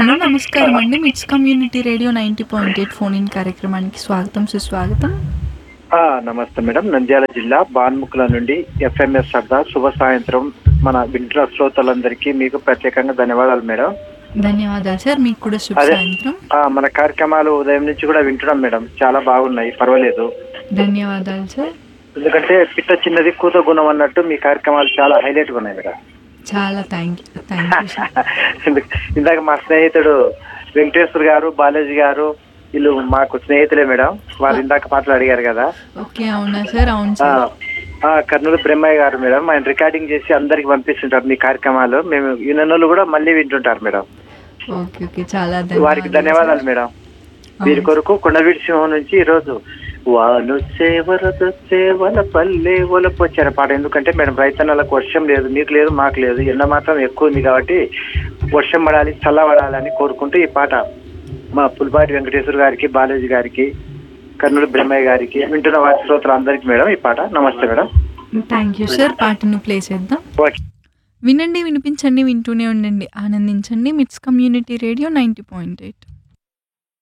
Hello నమస్కారం అండి MITS community radio ninety point eight phone in కార్యక్రమానికి స్వాగతం సుస్వాగతం ఆ, నమస్తే మేడం నంద్యాల జిల్లా బాన్ముకుల నుండి ఎఫ్ఎంఎస్ సర్దార్ శుభ సాయంత్రం మన వింటున్న శ్రోతలందరికీ మీకు ప్రత్యేకంగా ధన్యవాదాలు మేడం ధన్యవాదాలు సార్ మీకు కూడా శుభ అదే. సాయంత్రం ఆ, మన కార్యక్రమాలు ఉదయం నుంచి కూడా వింటున్నాం మేడం చాలా బాగున్నాయి పర్వాలేదు ధన్యవాదాలు సార్ ఎందుకంటే పిట్ట చిన్నది కూత గుణం అన్నట్టు మీ కార్యక్రమాలు చాలా హైలైట్ గా ఉన్నాయి మేడం చాలా thank you thank you sir ఎందుకు- ఇందాక మా స్నేహితుడు వెంకటేశ్వర్ గారు బాలాజీ గారు వీళ్ళు మాకు స్నేహితులే మేడం వారు ఇందాక పాటలు అడిగారు కదా ఓకే అవునా సార్ అవును ఆ, సార్ ఆ, కర్నూలు బ్రహ్మయ్య గారు మేడం ఆయన రికార్డింగ్ చేసి అందరికి పంపిస్తుంటారు మీ కార్యక్రమాలు మేము వినోళ్ళు కూడా మళ్ళీ వింటుంటారు మేడం ఓకే ఓకే చాలా వారికి ధన్యవాదాలు మేడం వీరి కొరకు కొండవీడి సింహం నుంచి ఈ రోజు వాను సేవరద సేవల పల్లె ఒలపొచ్చారు పాట ఎందుకంటే మేడం రైతన్నలకు వర్షం లేదు మీకు లేదు మాకు లేదు ఎండ మాత్రం ఎక్కువ ఉంది కాబట్టి వర్షం పడాలి చల్లబడాలని కోరుకుంటూ ఈ పాట మా పుల్పాటి వెంకటేశ్వర గారికి బాలాజీ గారికి కర్నూలు బ్రహ్మయ్య గారికి వింటున్న వారి శ్రోతలు అందరికి మేడం ఈ పాట నమస్తే మేడం థ్యాంక్ యూ సార్ పాటను ప్లే చేద్దాం ఓకే వినండి వినిపించండి వింటూనే ఉండండి ఆనందించండి MITS community radio ninety point eight